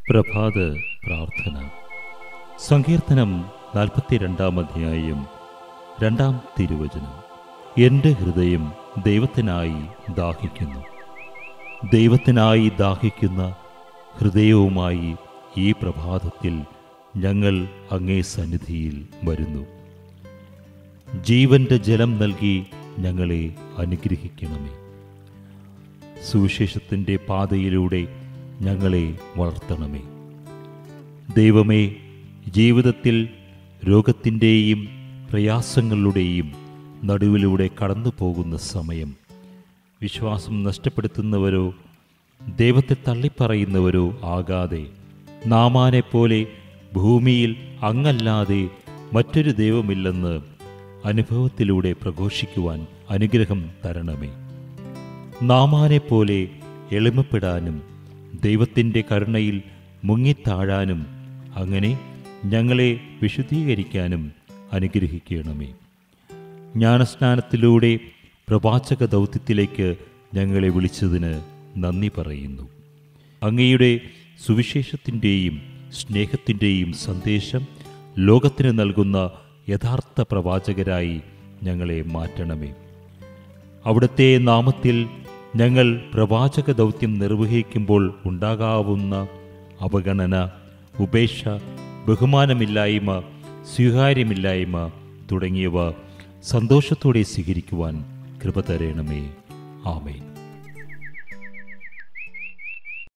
പ്രഭാത പ്രാർത്ഥന സങ്കീർത്തനം നാൽപ്പത്തിരണ്ടാം അധ്യായം രണ്ടാം തിരുവചനം എൻ്റെ ഹൃദയം ദൈവത്തിനായി ദാഹിക്കുന്നു ദൈവത്തിനായി ദാഹിക്കുന്ന ഹൃദയവുമായി ഈ പ്രഭാതത്തിൽ ഞങ്ങൾ അങ്ങേ സന്നിധിയിൽ വരുന്നു ജീവന്റെ ജലം നൽകി ഞങ്ങളെ അനുഗ്രഹിക്കണമേ സുവിശേഷത്തിൻ്റെ പാതയിലൂടെ ഞങ്ങളെ വളർത്തണമേ ദൈവമേ ജീവിതത്തിൽ രോഗത്തിൻ്റെയും പ്രയാസങ്ങളുടെയും നടുവിലൂടെ കടന്നു പോകുന്ന സമയം വിശ്വാസം നഷ്ടപ്പെടുത്തുന്നവരോ ദൈവത്തെ തള്ളിപ്പറയുന്നവരോ ആകാതെ നാമാനെപ്പോലെ ഭൂമിയിൽ അങ്ങല്ലാതെ മറ്റൊരു ദൈവമില്ലെന്ന് അനുഭവത്തിലൂടെ പ്രഘോഷിക്കുവാൻ അനുഗ്രഹം തരണമേ നാമാനെപ്പോലെ എളിമപ്പെടാനും ദൈവത്തിൻ്റെ കരുണയിൽ മുങ്ങിത്താഴാനും അങ്ങനെ ഞങ്ങളെ വിശുദ്ധീകരിക്കാനും അനുഗ്രഹിക്കണമേ ജ്ഞാനസ്നാനത്തിലൂടെ പ്രവാചക ദൗത്യത്തിലേക്ക് ഞങ്ങളെ വിളിച്ചതിന് നന്ദി പറയുന്നു അങ്ങയുടെ സുവിശേഷത്തിൻ്റെയും സ്നേഹത്തിൻ്റെയും സന്ദേശം ലോകത്തിന് നൽകുന്ന യഥാർത്ഥ പ്രവാചകരായി ഞങ്ങളെ മാറ്റണമേ അവിടുത്തെ നാമത്തിൽ ഞങ്ങൾ പ്രവാചക ദൗത്യം നിർവഹിക്കുമ്പോൾ ഉണ്ടാകാവുന്ന അവഗണന ഉപേക്ഷ ബഹുമാനമില്ലായ്മ സ്വീകാര്യമില്ലായ്മ തുടങ്ങിയവ സന്തോഷത്തോടെ സ്വീകരിക്കുവാൻ കൃപ തരണമേ ആമേൻ